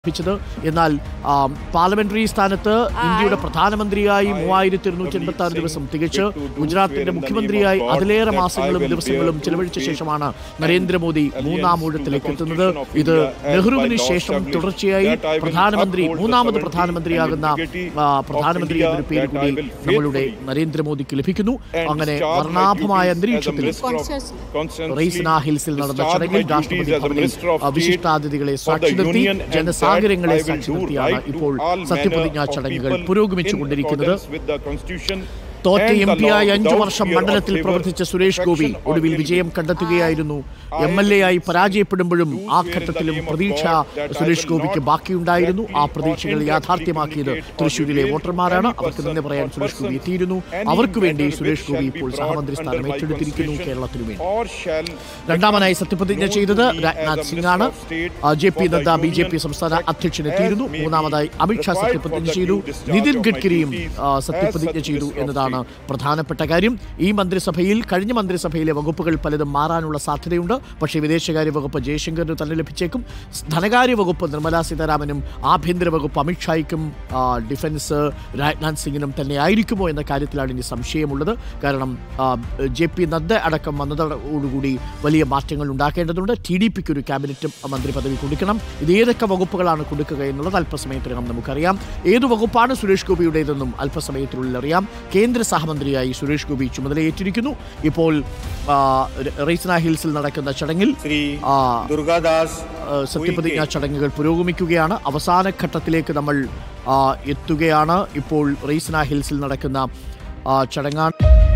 ലഭിച്ചത് എന്നാൽ ആ, പാർലമെന്ററി സ്ഥാനത്ത് ഇന്ത്യയുടെ പ്രധാനമന്ത്രിയായി മൂവായിരത്തി ഇരുന്നൂറ്റി എൺപത്തി ആറ് ദിവസം തികച്ച് ഗുജറാത്തിന്റെ മുഖ്യമന്ത്രിയായി അതിലേറെ മാസങ്ങളും ദിവസങ്ങളും ചെലവഴിച്ച ശേഷമാണ് നരേന്ദ്രമോദി മൂന്നാം ഊഴത്തിലേക്ക് എത്തുന്നത് ഇത് നെഹ്റുവിന് ശേഷം തുടർച്ചയായി പ്രധാനമന്ത്രി മൂന്നാമത് പ്രധാനമന്ത്രിയാകുന്ന ആ, പ്രധാനമന്ത്രി എന്നൊരു പേര് കൂടി നമ്മളുടെ നരേന്ദ്രമോദിക്ക് ലഭിക്കുന്നു അങ്ങനെ വർണ്ണാഭമായ അന്തരീക്ഷത്തിൽ റെയ്സിന ഹിൽസിൽ നടന്ന ചടങ്ങിൽ രാഷ്ട്രപതി ഭവനിൽ ആ, വിശിഷ്ടാതിഥികളെ സാക്ഷി നിർത്തി ജനസാഗരങ്ങളെ സാക്ഷി നിർത്തിയാണ് ഇപ്പോൾ സത്യപ്രതിജ്ഞാ ചടങ്ങുകൾ പുരോഗമിച്ചുകൊണ്ടിരിക്കുന്നത് തോറ്റ എം പിയായി അഞ്ചു വർഷം മണ്ഡലത്തിൽ പ്രവർത്തിച്ച സുരേഷ് ഗോപി ഒടുവിൽ വിജയം കണ്ടെത്തുകയായിരുന്നു എം എൽ എ ആയി പരാജയപ്പെടുമ്പോഴും ആ ഘട്ടത്തിലും പ്രതീക്ഷ സുരേഷ് ഗോപിക്ക് ബാക്കിയുണ്ടായിരുന്നു ആ പ്രതീക്ഷകൾ യാഥാർത്ഥ്യമാക്കിയത് തൃശൂരിലെ വോട്ടർമാരാണ് അവർക്ക് തന്നെ പറയാൻ സുരേഷ് ഗോപി എത്തിയിരുന്നു അവർക്ക് വേണ്ടി സുരേഷ് ഗോപി ഇപ്പോൾ സഹമന്ത്രി സ്ഥാനം ഏറ്റെടുത്തിരിക്കുന്നു കേരളത്തിനു വേണ്ടി രണ്ടാമനായി സത്യപ്രതിജ്ഞ ചെയ്തത് രാജ്നാഥ് സിംഗ് ആണ് J P Nadda B J P സംസ്ഥാന അധ്യക്ഷൻ എത്തിയിരുന്നു മൂന്നാമതായി അമിത്ഷാ സത്യപ്രതിജ്ഞ ചെയ്തു നിതിൻ ഗഡ്കരിയും ആ, സത്യപ്രതിജ്ഞ ചെയ്തു എന്നതാണ് പ്രധാനപ്പെട്ട കാര്യം ഈ മന്ത്രിസഭയിൽ കഴിഞ്ഞ മന്ത്രിസഭയിലെ വകുപ്പുകൾ പലതും മാറാനുള്ള സാധ്യതയുണ്ട് പക്ഷേ വിദേശകാര്യ വകുപ്പ് ജയശങ്കറിന് തന്നെ ലഭിച്ചേക്കും ധനകാര്യ വകുപ്പ് നിർമ്മലാ സീതാരാമനും ആഭ്യന്തര വകുപ്പ് അമിത്ഷായ്ക്കും ആ, ഡിഫൻസ് രാജ്നാഥ് സിംഗിനും തന്നെ ആയിരിക്കുമോ എന്ന കാര്യത്തിലാണ് ഇനി സംശയമുള്ളത് കാരണം ആ, ജെ പി നദ്ദ അടക്കം വന്നതോടുകൂടി വലിയ മാറ്റങ്ങൾ ഉണ്ടാക്കേണ്ടതുണ്ട് ടി ഡി പിക്ക് ഒരു ക്യാബിനറ്റ് മന്ത്രി പദവി കൊടുക്കണം ഇത് ഏതൊക്കെ വകുപ്പുകളാണ് കൊടുക്കുക എന്നുള്ളത് അല്പസമയത്തിനകം നമുക്കറിയാം ഏത് വകുപ്പാണ് സുരേഷ് ഗോപിയുടേതെന്നും അല്പസമയത്തിനുള്ളിൽ അറിയാം കേന്ദ്ര സഹമന്ത്രിയായി സുരേഷ് ഗോപി ചുമതലയേറ്റിരിക്കുന്നു ഇപ്പോൾ ആ, റീസ്ന ഹിൽസിൽ നടക്കുന്ന ചടങ്ങിൽ श्री ആ, दुर्गादास ആ, സത്യപ്രതിജ്ഞാ ചടങ്ങുകൾ പുരോഗമിക്കുകയാണ് അവസാന ഘട്ടത്തിലേക്ക് നമ്മൾ ആ, എത്തുകയാണ് ഇപ്പോൾ റീസ്ന ഹിൽസിൽ നടക്കുന്ന ആ, ചടങ്ങാണ്